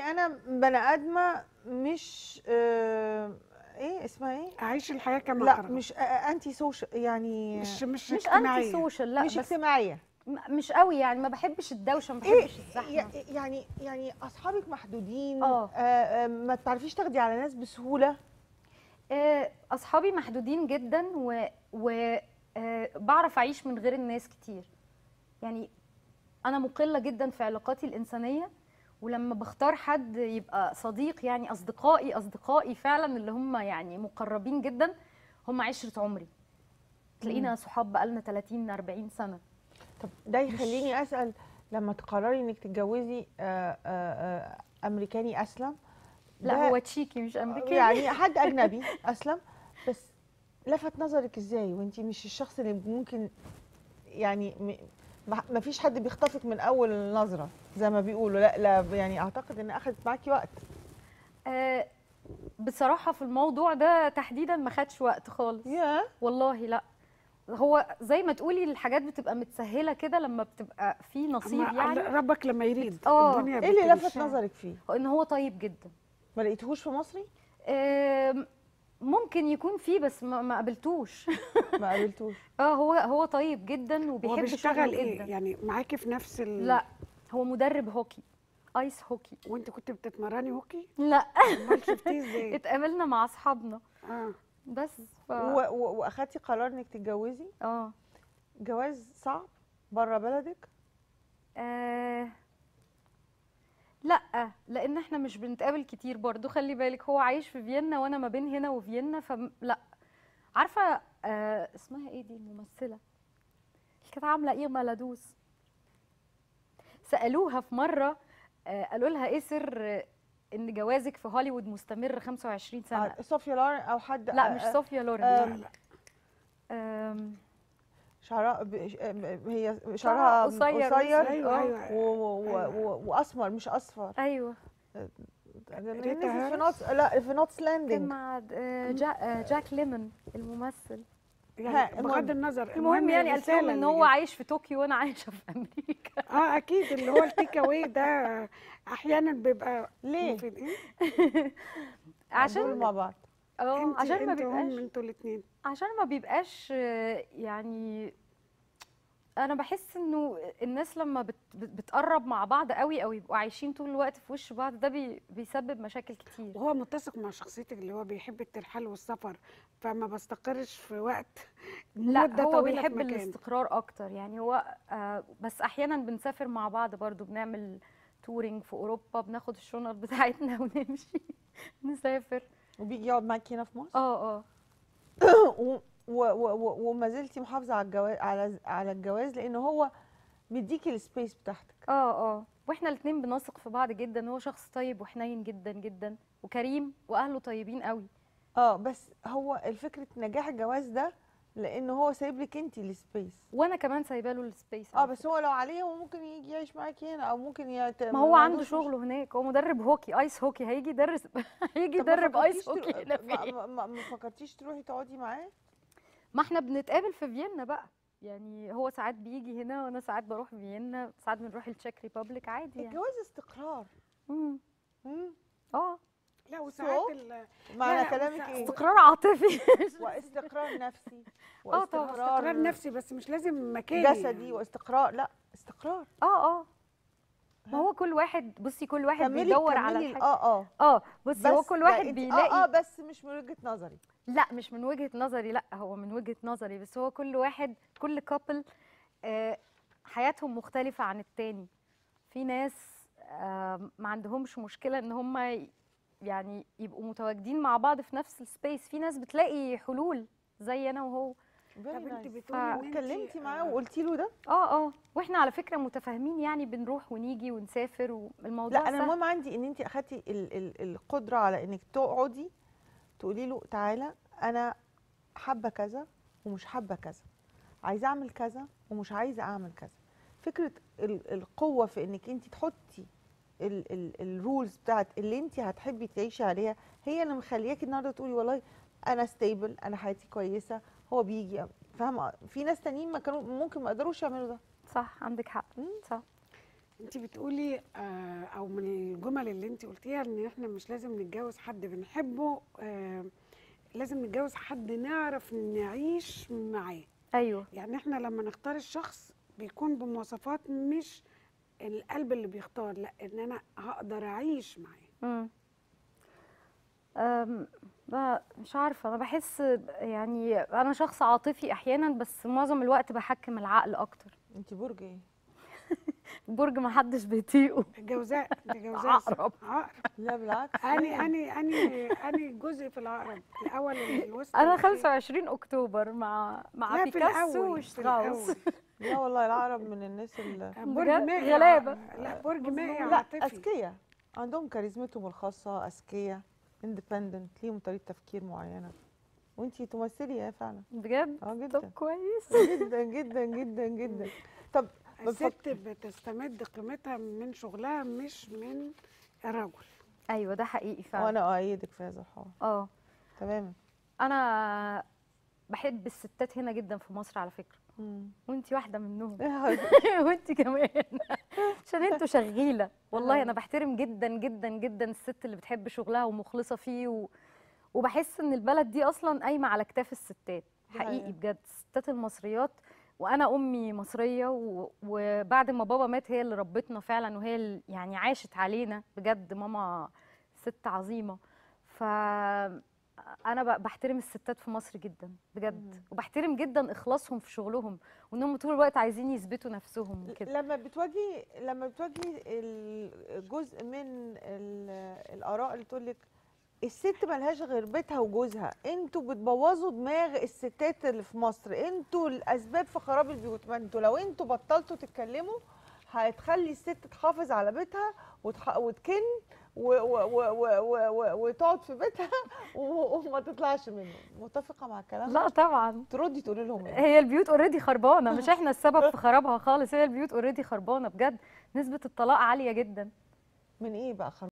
انا بني ادمه مش آه ايه اسمها ايه اعيش الحياه كما لا أرى. مش آه انتي سوشيال يعني مش مش, مش انتي اجتماعية. سوشيال لا مش بس اجتماعيه م- مش قوي يعني ما بحبش الدوشه ما ايه بحبش الزحمه ي- يعني يعني اصحابك محدودين آه. آه، آه، ما تعرفيش تاخدي على ناس بسهوله آه، اصحابي محدودين جدا و, و آه، بعرف اعيش من غير الناس كتير يعني انا مقله جدا في علاقاتي الانسانيه ولما بختار حد يبقى صديق يعني اصدقائي اصدقائي فعلا اللي هم يعني مقربين جدا هم عشره عمري تلاقينا صحاب بقالنا 30 40 سنه طب ده يخليني اسال لما تقرري انك تتجوزي آه، آه، آه، امريكاني اسلم لا ده هو تشيكي مش امريكي يعني حد اجنبي اسلم بس لفت نظرك ازاي وانت مش الشخص اللي ممكن يعني م- ما ما فيش حد بيخطفك من اول نظره زي ما بيقولوا لا لا يعني اعتقد ان اخذت معاكي وقت آه بصراحه في الموضوع ده تحديدا ما خدش وقت خالص يا والله لا هو زي ما تقولي الحاجات بتبقى متسهله كده لما بتبقى في نصيب أما يعني ربك لما يريد آه. الدنيا ايه اللي بتمشي. لفت نظرك فيه ان هو طيب جدا ما لقيتهوش في مصري آم، ممكن يكون فيه بس ما ما قابلتوش ما قابلتوش اه هو هو طيب جدا هو وبيحب بيشتغل شغله ايه جدا يعني معاكي في نفس ال... لا هو مدرب هوكي ايس هوكي وانت كنت بتتمرني هوكي لا امال شفتيه ازاي اتقابلنا مع اصحابنا اه بس ف... و- و- واخدتي قرار انك تتجوزي اه جواز صعب بره بلدك آه، لا لان احنا مش بنتقابل كتير برضو خلي بالك هو عايش في فيينا وانا ما بين هنا وفيينا فلا عارفه آه اسمها ايه دي الممثله اللي كانت عامله ايه ملادوس سالوها في مره آه قالوا لها ايه سر آه، ان جوازك في هوليوود مستمر 25 سنه آه، صوفيا لورن او حد لا مش آه، صوفيا لورين آه، لا لا آم، شعرها ب- ش- آه، هي شعرها قصير قصير ايوه آه. ايوه و- و- أيوة. و- واسمر مش اصفر ايوه نزل في هاريس؟ نوتس لا في نوتس كان لاندنج مع آه، جا آه، جاك ليمون الممثل يعني ها، بغض المهم. النظر المهم يعني قالت لهم الرسالة ان اللي هو جت. عايش في طوكيو وانا عايشه في امريكا اه اكيد اللي هو التيك اواي ده احيانا بيبقى ليه؟ مفيد ايه دول عشان مع بعض اه انت عشان ما انت هم بيبقاش انتوا الاثنين عشان ما بيبقاش آه، يعني انا بحس انه الناس لما بت بت- بتقرب مع بعض قوي او يبقوا عايشين طول الوقت في وش بعض ده بي بيسبب مشاكل كتير وهو متسق مع شخصيتك اللي هو بيحب الترحال والسفر فما بستقرش في وقت لا مدة هو طويلة في بيحب مكان. الاستقرار اكتر يعني هو آه بس احيانا بنسافر مع بعض برضو بنعمل تورينج في اوروبا بناخد الشنط بتاعتنا ونمشي نسافر وبيجي يقعد معاكي هنا في مصر اه اه و- و- و- و- وما زلتي محافظه على الجواز على على الجواز لان هو مديكي السبيس بتاعتك اه اه واحنا الاثنين بنثق في بعض جدا هو شخص طيب وحنين جدا جدا وكريم واهله طيبين قوي اه بس هو الفكره نجاح الجواز ده لان هو سايب لك انت السبيس وانا كمان سايبه له السبيس اه على بس هو لو عليه هو ممكن يجي يعيش معاكي هنا او ممكن يت... ما هو عنده عندوش شغله هناك هو مدرب هوكي ايس هوكي هيجي يدرس هيجي طب ما يدرب ايس فكرتيش هوكي ترو- هنا ما, فين ما, ما, ما فكرتيش تروحي تقعدي معاه ما احنا بنتقابل في فيينا بقى يعني هو ساعات بيجي هنا وانا ساعات بروح فيينا ساعات بنروح التشيك ريبابليك عادي يعني الجواز استقرار مم. مم. اه لا وساعات So؟ ال- معنى لا، كلامك وسع- ايه استقرار عاطفي واستقرار نفسي آه طبعاً. استقرار نفسي بس مش لازم مكاني جسدي يعني. واستقرار لا استقرار اه اه ما هو كل واحد بصي كل واحد كملي بيدور على كملي الحاجه اه اه اه بصي هو بس كل لا، واحد انت- بيلاقي اه اه بس مش من وجهه نظري لا مش من وجهة نظري لا هو من وجهة نظري بس هو كل واحد كل كابل آه حياتهم مختلفة عن التاني في ناس آه ما عندهمش مشكلة ان هم ي- يعني يبقوا متواجدين مع بعض في نفس السبيس في ناس بتلاقي حلول زي انا وهو طب انت بتقولي ف- ان انت اتكلمتي معاه آه، وقلتي له ده اه اه واحنا على فكرة متفاهمين يعني بنروح ونيجي ونسافر والموضوع لا انا سهل. المهم عندي ان انت اخدتي ال ال القدره على انك تقعدي تقولي له تعالى انا حابه كذا ومش حابه كذا عايزه اعمل كذا ومش عايزه اعمل كذا فكره ال القوه في انك انت تحطي الرولز بتاعت اللي انت هتحبي تعيشي عليها هي اللي مخلياكي النهارده تقولي والله انا ستيبل انا حياتي كويسه هو بيجي فاهمه في ناس تانيين ما كانوا ممكن ما قدروش يعملوا ده صح عندك حق مم. صح انت بتقولي آه، او من الجمل اللي انت قلتيها ان احنا مش لازم نتجوز حد بنحبه آه، لازم نتجوز حد نعرف نعيش معاه ايوه يعني احنا لما نختار الشخص بيكون بمواصفات مش القلب اللي بيختار لا ان انا هقدر اعيش معاه امم أم، ب- مش عارفه انا بحس يعني انا شخص عاطفي احيانا بس معظم الوقت بحكم العقل اكتر انت برج ايه برج ما حدش بيطيقه الجوزاء انت جوزاء عقرب. عقرب لا بالعكس اني اني اني اني جزء في العقرب الاول الوسط انا الأخير. 25 اكتوبر مع مع لا في بيكاسو الأول، في وشتراوس الأول. لا والله العرب من الناس اللي برج بجد؟ مائي غلابة. لا برج مائي لا عاطفي اذكياء عندهم كاريزمتهم الخاصه اذكياء اندبندنت ليهم طريقه تفكير معينه وانتي تمثلي يا فعلا بجد اه طب جدا كويس جدا جدا جدا جدا طب الست بتستمد قيمتها من شغلها مش من الرجل ايوه ده حقيقي فعلا وانا اؤيدك في هذا الحوار اه تماما انا بحب الستات هنا جدا في مصر على فكره مم. وانتي واحده منهم إيه وانتي كمان عشان انتوا شغيله والله آه. انا بحترم جدا جدا جدا الست اللي بتحب شغلها ومخلصه فيه و... وبحس ان البلد دي اصلا قايمه على كتاف الستات دي حقيقي حقيقة. بجد الستات المصريات وانا امي مصريه و... وبعد ما بابا مات هي اللي ربتنا فعلا وهي اللي يعني عاشت علينا بجد ماما ست عظيمه ف انا ب- بحترم الستات في مصر جدا بجد مم. وبحترم جدا اخلاصهم في شغلهم وانهم طول الوقت عايزين يثبتوا نفسهم وكده لما بتواجهي لما بتواجهي ال- جزء من ال- الاراء اللي تقول لك الست ملهاش غير بيتها وجوزها انتوا بتبوظوا دماغ الستات اللي في مصر انتوا الاسباب في خراب البيوت ما انتوا لو انتوا بطلتوا تتكلموا هتخلي الست تحافظ على بيتها وتح... وتكن و... و... و... و... و... و... وتقعد في بيتها و... وما تطلعش منه متفقه مع الكلام لا طبعا تردي تقولي لهم ايه هي البيوت اوريدي خربانه مش احنا السبب في خرابها خالص هي البيوت اوريدي خربانه بجد نسبه الطلاق عاليه جدا من ايه بقى